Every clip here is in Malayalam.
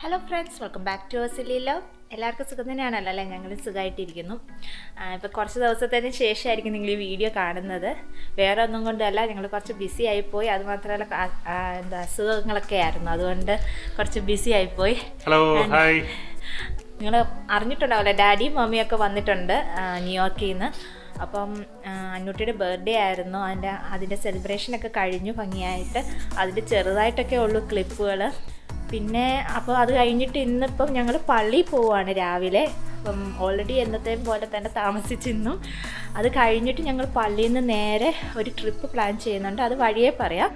Hello friends welcome back to സിലിലോ എല്ലാവർക്കും സുഖം തന്നെയാണല്ലോ അല്ലേ ഞങ്ങൾ സുഖമായിട്ടിരിക്കുന്നു ഇപ്പോൾ കുറച്ച് ദിവസത്തിന് ശേഷമായിരിക്കും നിങ്ങൾ ഈ വീഡിയോ കാണുന്നത് വേറെ ഒന്നും കൊണ്ടല്ല ഞങ്ങൾ കുറച്ച് ബിസി ആയിപ്പോയി അതുമാത്രമല്ല ആ- ആ, എന്താ അസുഖങ്ങളൊക്കെ ആയിരുന്നു അതുകൊണ്ട് കുറച്ച് ബിസി ആയിപ്പോയി ഹലോ ഹായ് നിങ്ങൾ അറിഞ്ഞിട്ടുണ്ടാവില്ല ഡാഡിയും മമ്മിയും ഒക്കെ വന്നിട്ടുണ്ട് ആ, ന്യൂയോർക്കിൽ നിന്ന് അപ്പം ആ, അന്നൂട്ടിയുടെ ബർത്ത്ഡേ ആയിരുന്നു അതിൻ്റെ അതിൻ്റെ സെലിബ്രേഷനൊക്കെ കഴിഞ്ഞു ഭംഗിയായിട്ട് അതിൽ ചെറുതായിട്ടൊക്കെ ഉള്ളൂ ക്ലിപ്പുകൾ പിന്നെ അപ്പോൾ അത് കഴിഞ്ഞിട്ട് ഇന്നിപ്പം ഞങ്ങൾ പള്ളിയിൽ പോവുകയാണ് രാവിലെ അപ്പം ഓൾറെഡി എന്നത്തെയും പോലെ തന്നെ താമസിച്ചിരുന്നു അത് കഴിഞ്ഞിട്ട് ഞങ്ങൾ പള്ളിയിൽ നിന്ന് നേരെ ഒരു ട്രിപ്പ് പ്ലാൻ ചെയ്യുന്നുണ്ട് അത് വഴിയേ പറയാം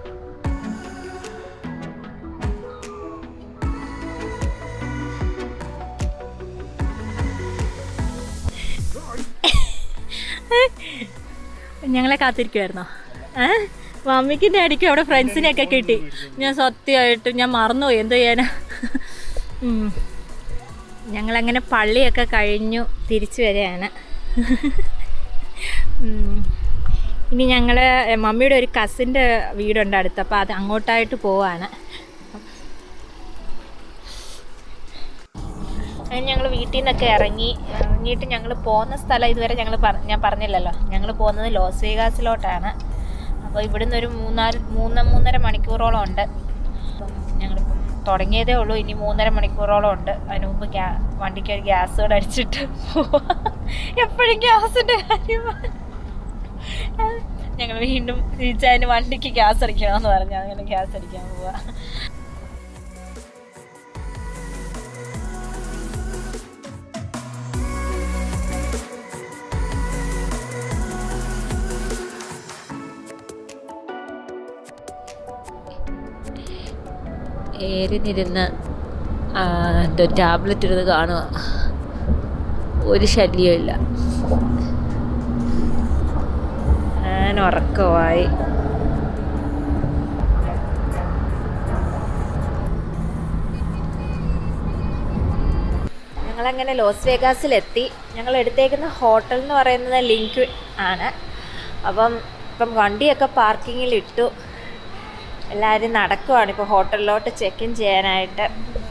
ഞങ്ങളെ കാത്തിരിക്കുമായിരുന്നോ ഏ മമ്മിക്കിൻ്റെ അടിക്കും അവിടെ ഫ്രണ്ട്സിനെയൊക്കെ കിട്ടി ഞാൻ സത്യമായിട്ട് ഞാൻ മറന്നുപോയി എന്ത് ചെയ്യാനാ ഉം. ഞങ്ങളങ്ങനെ പള്ളിയൊക്കെ കഴിഞ്ഞു തിരിച്ചു വരികയാണ് ഉം. ഇനി ഞങ്ങൾ മമ്മിയുടെ ഒരു കസിൻ്റെ വീടുണ്ട് അടുത്ത് അപ്പോൾ അത് അങ്ങോട്ടായിട്ട് പോവാണ് അങ്ങനെ ഞങ്ങൾ വീട്ടിൽ നിന്നൊക്കെ ഇറങ്ങി ഇറങ്ങിയിട്ട് ഞങ്ങൾ പോകുന്ന സ്ഥലം ഇതുവരെ ഞങ്ങൾ ഞാൻ പറഞ്ഞില്ലല്ലോ ഞങ്ങൾ പോകുന്നത് ലോസ് വേഗാസിലോട്ടാണ് അപ്പോൾ ഇവിടുന്ന് ഒരു മൂന്നാല് മൂന്ന് മൂന്നര മണിക്കൂറോളം ഉണ്ട് അപ്പം ഞങ്ങളിപ്പം തുടങ്ങിയതേ ഉള്ളൂ ഇനി മൂന്നര മണിക്കൂറോളം ഉണ്ട് അതിന് മുമ്പ് ഗ്യാ വണ്ടിക്ക് ഒരു ഗ്യാസ് കൂടെ അടിച്ചിട്ട് എപ്പോഴും ഗ്യാസിൻ്റെ കാര്യമാണ് ഞങ്ങൾ വീണ്ടും തിരിച്ചതിന് വണ്ടിക്ക് ഗ്യാസ് അടിക്കണമെന്ന് പറഞ്ഞു അങ്ങനെ ഗ്യാസ് അടിക്കാൻ പോവാ ഏരിനിരുന്ന് എന്തോ ടാബ്ലറ്റ് ഇരുന്ന് കാണുക ഒരു ശല്യമില്ല ഞാൻ ഉറക്കമായി ഞങ്ങളങ്ങനെ ലോസ് വേഗാസിലെത്തി ഞങ്ങൾ എടുത്തേക്കുന്ന ഹോട്ടൽ എന്ന് പറയുന്നത് ലിങ്ക് ആണ് അപ്പം ഇപ്പം വണ്ടിയൊക്കെ പാർക്കിങ്ങിൽ ഇട്ടു എല്ലാവരും നടക്കുവാണ് ഇപ്പോൾ ഹോട്ടലിലോട്ട് ചെക്ക് ഇൻ ചെയ്യാനായിട്ട്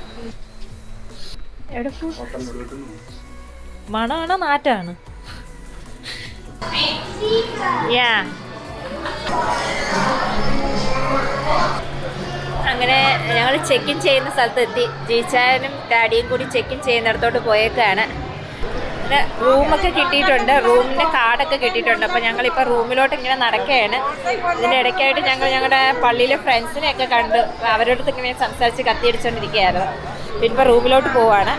എവിടെ പോ മണമാണോ നാറ്റാണ് യാ അങ്ങനെ ഞങ്ങൾ ചെക്ക് ഇൻ ചെയ്യുന്ന സ്ഥലത്ത് എത്തി ജീച്ചാനും ഡാഡിയും കൂടി ചെക്ക് ഇൻ ചെയ്യുന്നിടത്തോട്ട് പോയേക്കാണ് പിന്നെ റൂമൊക്കെ കിട്ടിയിട്ടുണ്ട് റൂമിൻ്റെ കാർഡൊക്കെ കിട്ടിയിട്ടുണ്ട് അപ്പോൾ ഞങ്ങളിപ്പോൾ റൂമിലോട്ട് ഇങ്ങനെ നടക്കുകയാണ് ഇതിൻ്റെ ഇടയ്ക്കായിട്ട് ഞങ്ങൾ ഞങ്ങളുടെ പള്ളിയിലെ ഫ്രണ്ട്സിനെയൊക്കെ കണ്ട് അവരുടെ അടുത്ത് ഇങ്ങനെ സംസാരിച്ച് കത്തിയടിച്ചുകൊണ്ടിരിക്കുകയായിരുന്നു പിന്നെ ഇപ്പോൾ റൂമിലോട്ട് പോവാണ്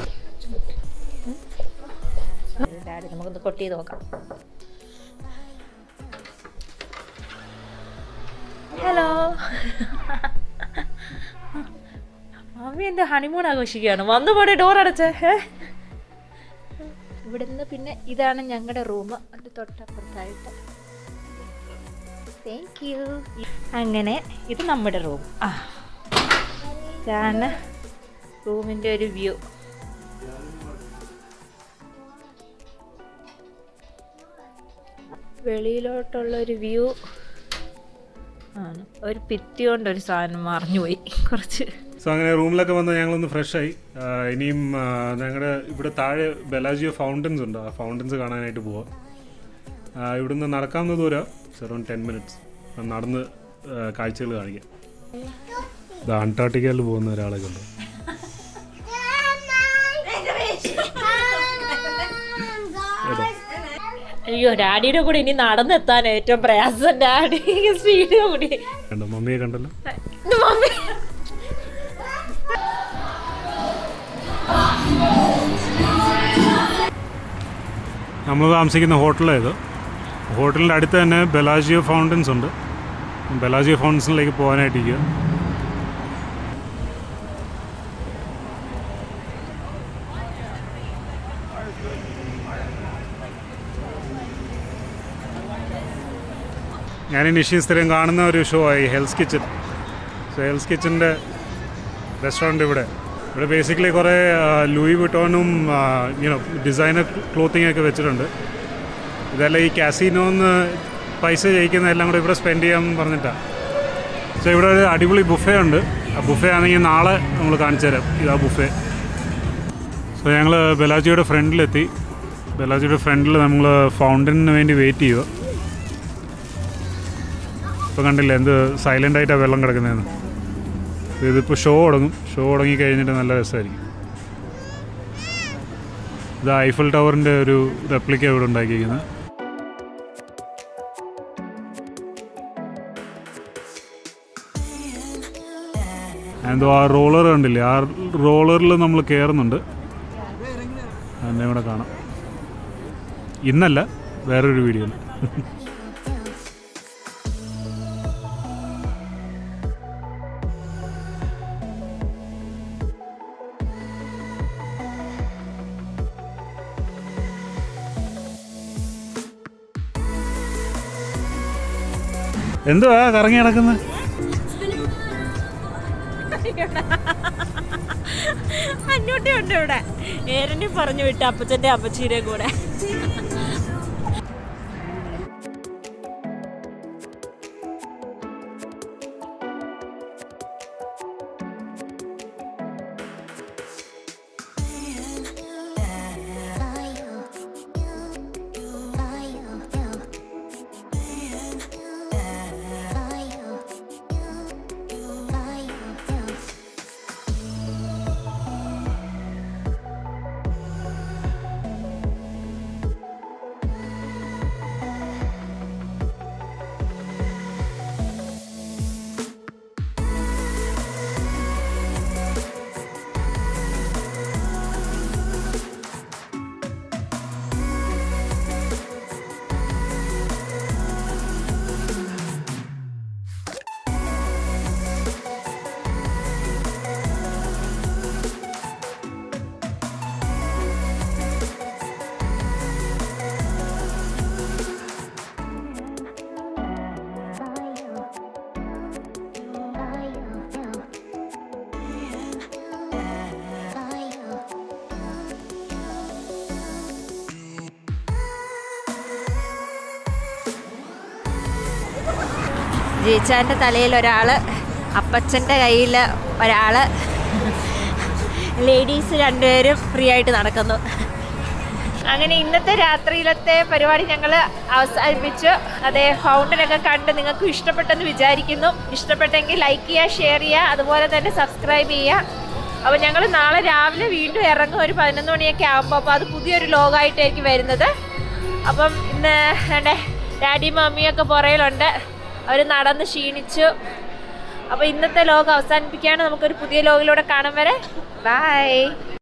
ഡാഡി നമുക്കൊന്ന് കൊട്ടി ചെയ്ത് നോക്കാം ഹലോ മമ്മി എന്താ ഹണിമൂൺ ആഘോഷിക്കുകയാണ് വന്നു പോടെ ഡോർ അടച്ചേ ഏ? ഇവിടുന്ന് പിന്നെ ഇതാണ് ഞങ്ങളുടെ റൂം അതിൻ്റെ തൊട്ടപ്പുറത്തായിട്ട് താങ്ക് യു അങ്ങനെ ഇത് നമ്മുടെ റൂം ആ ഇതാണ് റൂമിൻ്റെ ഒരു വ്യൂ വെളിയിലോട്ടുള്ള ഒരു വ്യൂ ആണ് ഒരു ഭിത്തി കൊണ്ട് ഒരു സാധനം മറിഞ്ഞുപോയി കുറച്ച് സോ അങ്ങനെ റൂമിലൊക്കെ വന്ന് ഞങ്ങളൊന്ന് ഫ്രഷ് ആയി ആ, ഇനിയും ഞങ്ങളുടെ ഇവിടെ താഴെ ബെലാജിയോ ഫൗണ്ടൻസ് ഉണ്ട് ആ ഫൗണ്ടൻസ് കാണാനായിട്ട് പോവാം ആ, ഇവിടുന്ന് നടക്കാവുന്ന ദൂരം അറൗണ്ട് ടെൻ മിനിറ്റ്സ് നടന്ന് കാഴ്ചകൾ കാണിക്കാം ഇത് അന്റാർട്ടിക്കയിൽ പോകുന്ന ഒരാളൊക്കെ ഉണ്ട് ഏതാ? അയ്യോ ഡാഡിയുടെ കൂടെ ഇനി നടന്നെത്താൻ ഏറ്റവും പ്രയാസം ഡാഡി സ്പീഡ് കൂടി കണ്ടോ മമ്മിയെ കണ്ടല്ലോ ഇത് മമ്മി നമ്മൾ താമസിക്കുന്ന ഹോട്ടലായത് ഹോട്ടലിൻ്റെ അടുത്ത് തന്നെ ബെലാജിയോ ഫൗണ്ടൻസ് ഉണ്ട് ബെലാജിയോ ഫൗണ്ടൻസിലേക്ക് പോകാനായിട്ടിരിക്കുക ഞാൻ ഇനിഷ്യം സ്ഥിരം കാണുന്ന ഒരു ഷോ ആയി ഹെൽസ് കിച്ചൺ സോ ഹെൽസ് കിച്ചൻ്റെ റെസ്റ്റോറൻറ്റ് ഇവിടെ ഇവിടെ ബേസിക്കലി കുറേ ലൂയി വിട്ടോണും യുനോ ഡിസൈനർ ക്ലോത്തിങ് ഒക്കെ വെച്ചിട്ടുണ്ട് ഇതെല്ലാം ഈ കാസിനോന്ന് പൈസ ജയിക്കുന്ന എല്ലാം കൂടെ ഇവിടെ സ്പെൻഡ് ചെയ്യാമെന്ന് പറഞ്ഞിട്ടാണ് സോ ഇവിടെ ഒരു അടിപൊളി ബുഫേ ഉണ്ട് ആ ബുഫേ ആണെങ്കിൽ നാളെ നമ്മൾ കാണിച്ചു തരാം ഇതാ ബുഫേ സോ ഞങ്ങൾ ബെലാജിയുടെ ഫ്രണ്ടിലെത്തി ബെലാജിയുടെ ഫ്രണ്ടിൽ നമ്മൾ ഫൗണ്ടനിന് വേണ്ടി വെയിറ്റ് ചെയ്യുക ഇപ്പോൾ കണ്ടില്ല എന്ത് സൈലൻ്റ് ആയിട്ടാണ് വെള്ളം കിടക്കുന്നതെന്ന് ഇതിപ്പോൾ ഷോ തുടങ്ങും ഷോ തുടങ്ങി കഴിഞ്ഞിട്ട് നല്ല രസമായിരിക്കും ഇത് ഐഫൽ ടവറിൻ്റെ ഒരു റെപ്ലിക്ക ഇവിടെ ഉണ്ടാക്കിയിരിക്കുന്നത് എന്തോ ആ റോളർ കണ്ടില്ലേ ആ റോളറിൽ നമ്മൾ കയറുന്നുണ്ട് അതിനെ കൂടെ കാണാം ഇന്നല്ല വേറൊരു വീഡിയോയിൽ എന്തുവാ കറങ്ങി നടക്കുന്നത് അന്നൂട്ടി ഉണ്ട് ഇവിടെ ഏരനെ പറഞ്ഞു വിട്ട് അപ്പച്ചന്റെ അപ്പച്ചീരെ കൂടെ ജയിച്ചാൻ്റെ തലയിൽ ഒരാൾ അപ്പച്ചൻ്റെ കയ്യിൽ ഒരാൾ ലേഡീസ് രണ്ടുപേരും ഫ്രീ ആയിട്ട് നടക്കുന്നു അങ്ങനെ ഇന്നത്തെ രാത്രിയിലത്തെ പരിപാടി ഞങ്ങൾ അവസാനിപ്പിച്ചു അതേ ഫൗണ്ടനൊക്കെ കണ്ട് നിങ്ങൾക്ക് ഇഷ്ടപ്പെട്ടെന്ന് വിചാരിക്കുന്നു ഇഷ്ടപ്പെട്ടെങ്കിൽ ലൈക്ക് ചെയ്യുക ഷെയർ ചെയ്യുക അതുപോലെ തന്നെ സബ്സ്ക്രൈബ് ചെയ്യുക അപ്പോൾ ഞങ്ങൾ നാളെ രാവിലെ വീണ്ടും ഇറങ്ങും ഒരു പതിനൊന്ന് മണിയൊക്കെ ആകുമ്പോൾ അപ്പോൾ അത് പുതിയൊരു ലോഗായിട്ടായിരിക്കും വരുന്നത് അപ്പം ഇന്ന് എൻ്റെ ഡാഡിയും മമ്മിയൊക്കെ പുറയിലുണ്ട് അവർ നടന്ന് ക്ഷീണിച്ചു അപ്പോൾ ഇന്നത്തെ ലോകം അവസാനിപ്പിക്കുകയാണ് നമുക്കൊരു പുതിയ ലോകിലൂടെ കാണാൻ വരെ ബൈ